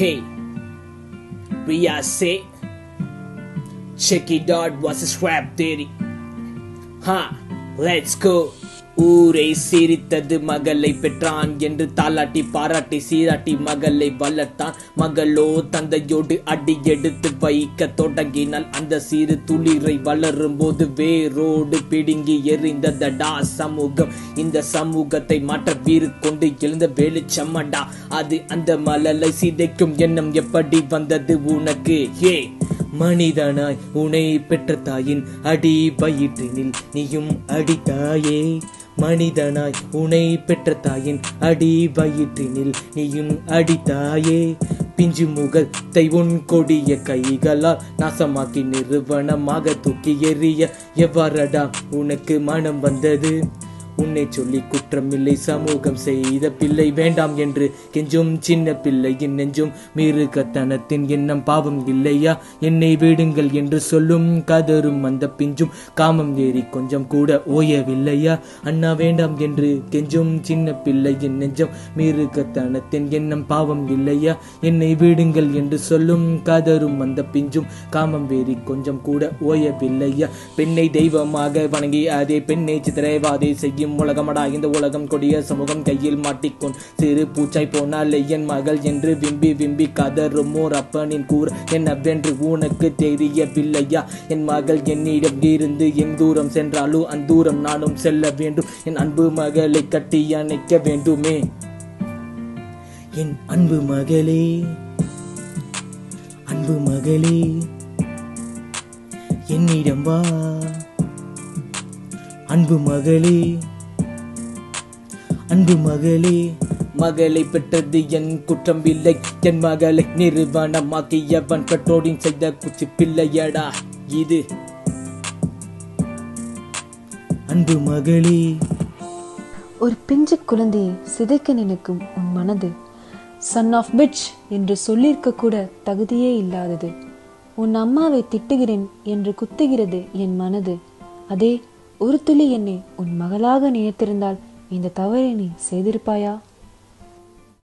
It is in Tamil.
Hey, Ria say, check it out, what's a scrap theory? Huh, let's go. ஊரை சிரித்தது மகளை பெற்றான் என்று தாலாட்டி பாராட்டி சீராட்டி மகளை வளர்த்தான் மகளோ தந்தையோடு அடி எடுத்து வைக்க தொடங்கினால் அந்த சிறு துளிரை வளரும் போது வேரோடு பிடுங்கி எறிந்ததடா சமூகம் இந்த சமூகத்தை மாற்ற வீறு கொண்டு எழுந்த வெளிச்சமடா அது அந்த மலலை சிதைக்கும் எண்ணம் எப்படி வந்தது உனக்கு ஏ மனிதனாய் உனை பெற்ற தாயின் அடி வயிற்றினில் நீயும் அடித்தாயே மனிதனாய் உனை பெற்ற தாயின் அடி வயிற்றினில் நீயும் அடித்தாயே பிஞ்சு முகத்தை உன் கொடிய கைகளால் நாசமாக்கி நிறுவனமாக தூக்கி எறிய எவ்வாறடா உனக்கு மனம் வந்தது உன்னை சொல்லி குற்றமில்லை சமூகம் செய்த பிள்ளை வேண்டாம் என்று கெஞ்சும் சின்ன பிள்ளையின் நெஞ்சும் மிருகத்தனத்தின் எண்ணம் பாவம் இல்லையா என்னை விடுங்கள் என்று சொல்லும் கதரும் அந்த பிஞ்சும் காமம் ஏறி கொஞ்சம் கூட ஓயவில்லையா அண்ணா வேண்டாம் என்று கெஞ்சும் சின்ன பிள்ளையின் நெஞ்சம் மிருகத்தனத்தின் எண்ணம் பாவம் இல்லையா என்னை விடுங்கள் என்று சொல்லும் கதரும் அந்த பிஞ்சும் காமம் வேறி கொஞ்சம் கூட ஓயவில்லையா பெண்ணை தெய்வமாக வணங்கி அதே பெண்ணை சித்திரைவாதை செய்யும் உலகமடா இந்த உலகம் கொடிய சமூகம் கையில் மாட்டிக்கொண்டு சிறு பூச்சாய் போனால் என் மகள் என்று விம்பி விம்பி கதரும் ஓர் அப்பனின் கூற என்னவென்று உனக்கு தெரியவில்லையா என் மகள் என்னிடம் இருந்து என் தூரம் சென்றாலும் அந்தூரம் நானும் செல்ல வேண்டும் என் அன்பு மகளை கட்டி அணைக்க வேண்டுமே என் அன்பு மகளே அன்பு மகளே என்னிடம் வா அன்பு மகளே அன்பு மகளே மகளை பெற்றது என் குற்றம் இல்லை என் மகளை நிறுவனமாக்கியவன் பெற்றோரின் செய்த குச்சி பிள்ளையடா இது அன்பு மகளே ஒரு பிஞ்சு குழந்தையை சிதைக்க நினைக்கும் உன் மனது சன் ஆஃப் பிட்ச் என்று சொல்லியிருக்க கூட தகுதியே இல்லாதது உன் அம்மாவை திட்டுகிறேன் என்று குத்துகிறது என் மனது அதே ஒரு துளி என்னை உன் மகளாக நினைத்திருந்தால் இந்த தவறை நீ செய்திருப்பாயா